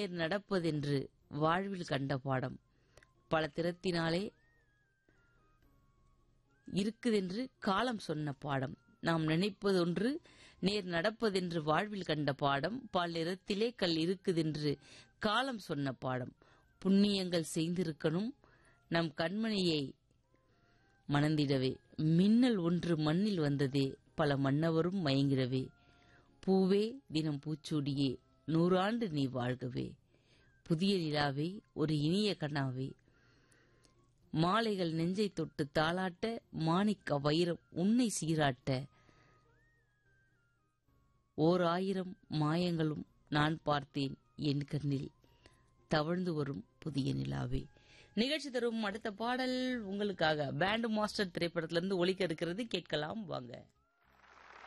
நேர் நடப்பதென்று வாழ்வில் கண்ட பாடம் பல திறத்தினாலே இருக்குதென்று காலம் சொன்ன பாடம் நாம் நினைப்பதொன்று நேர் நடப்பதென்று வாழ்வில் கண்ட பாடம் பால் நிறத்திலே கல் இருக்குதென்று காலம் சொன்ன பாடம் புண்ணியங்கள் செய்திருக்கணும் நம் கண்மணியை மணந்திடவே மின்னல் ஒன்று மண்ணில் வந்ததே பல மன்னவரும் மயங்கிடவே பூவே தினம் பூச்சூடியே நூறாண்டு நீ வாழ்கவே புதிய நிலாவே ஒரு இனிய கனாவே மாலைகள் நெஞ்சை தொட்டு தாளாட்ட மாணிக்க வைரம் உன்னை சீராட்ட ஓர் ஆயிரம் மாயங்களும் நான் பார்த்தேன் என் கண்ணில் தவழ்ந்து வரும் புதிய நிலாவே நிகழ்ச்சி தரும் அடுத்த பாடல் உங்களுக்காக பேண்ட் மாஸ்டர் திரைப்படத்திலிருந்து ஒலிக்க இருக்கிறது கேட்கலாம் வாங்க